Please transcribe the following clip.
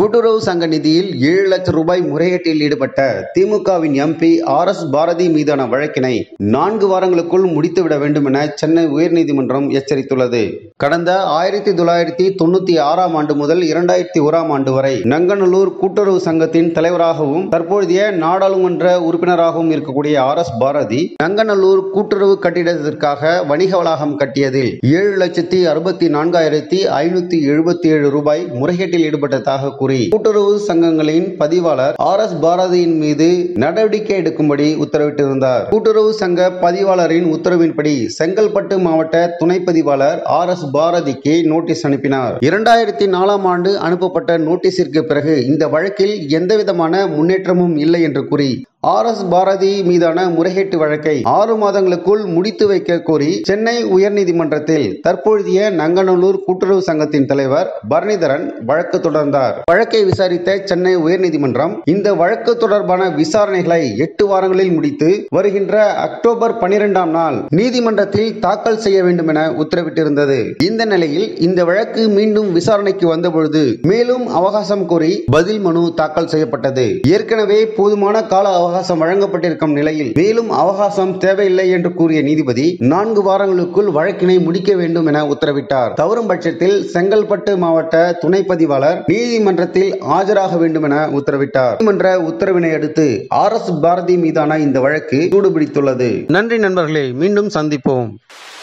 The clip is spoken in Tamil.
கூட்டுறவு சங்க நிதியில் ஏழு லட்சம் ரூபாய் முறைகேட்டில் ஈடுபட்ட திமுகவின் எம்பி ஆர் எஸ் பாரதி மீதான வழக்கினை நான்கு வாரங்களுக்குள் முடித்துவிட வேண்டும் என சென்னை உயர்நீதிமன்றம் எச்சரித்துள்ளது கடந்த ஆயிரத்தி தொள்ளாயிரத்தி தொண்ணூத்தி ஆறாம் ஆண்டு முதல் இரண்டாயிரத்தி ஓராம் ஆண்டு வரை நங்கநல்லூர் கூட்டுறவு சங்கத்தின் தலைவராகவும் தற்போதைய நாடாளுமன்ற உறுப்பினராகவும் இருக்கக்கூடிய ஆர் எஸ் பாரதி நங்கநல்லூர் கூட்டுறவு கட்டிடத்திற்காக வணிக வளாகம் கட்டியதில் ஏழு லட்சத்தி அறுபத்தி நான்காயிரத்தி ஐநூத்தி எழுபத்தி ஏழு ரூபாய் முறைகேட்டில் ஈடுபட்டதாக கூறி கூட்டுறவு சங்கங்களின் பதிவாளர் ஆர் எஸ் பாரதியின் மீது நடவடிக்கை எடுக்கும்படி உத்தரவிட்டிருந்தார் கூட்டுறவு சங்க பதிவாளரின் உத்தரவின்படி செங்கல்பட்டு மாவட்ட துணை பதிவாளர் ஆர் எஸ் பாரதிக்கு நோட்டீஸ் அனுப்பினார் இரண்டாயிரத்தி நாலாம் ஆண்டு அனுப்பப்பட்ட நோட்டீஸிற்கு பிறகு இந்த வழக்கில் எந்தவிதமான முன்னேற்றமும் இல்லை என்று கூறி ஆர் எஸ் பாரதி மீதான முறைகேட்டு வழக்கை ஆறு மாதங்களுக்குள் முடித்து வைக்க கோரி சென்னை உயர்நீதிமன்றத்தில் தற்பொழுதைய நங்கநல்லூர் கூட்டுறவு சங்கத்தின் தலைவர் பரணிதரன் வழக்கு தொடர்ந்தார் வழக்கை விசாரித்த சென்னை உயர்நீதிமன்றம் இந்த வழக்கு தொடர்பான விசாரணைகளை எட்டு வாரங்களில் முடித்து வருகின்ற அக்டோபர் பனிரெண்டாம் நாள் நீதிமன்றத்தில் தாக்கல் செய்ய வேண்டும் என உத்தரவிட்டிருந்தது இந்த நிலையில் இந்த வழக்கு மீண்டும் விசாரணைக்கு வந்தபொழுது மேலும் அவகாசம் கோரி பதில் மனு தாக்கல் செய்யப்பட்டது ஏற்கனவே போதுமான கால அவகாசம் வழங்கப்பட்டிருக்கும் நிலையில் மேலும் அவகாசம் தேவையில்லை என்று கூறிய நீதிபதி நான்கு வாரங்களுக்குள் வழக்கினை முடிக்க வேண்டும் என உத்தரவிட்டார் தவறும் பட்சத்தில் செங்கல்பட்டு மாவட்ட துணை பதிவாளர் நீதிமன்றத்தில் ஆஜராக வேண்டும் என உத்தரவிட்டார் நீதிமன்ற உத்தரவினை அடுத்து ஆர் எஸ் பாரதி மீதான இந்த வழக்கு சூடுபிடித்துள்ளது நன்றி நண்பர்களே மீண்டும் சந்திப்போம்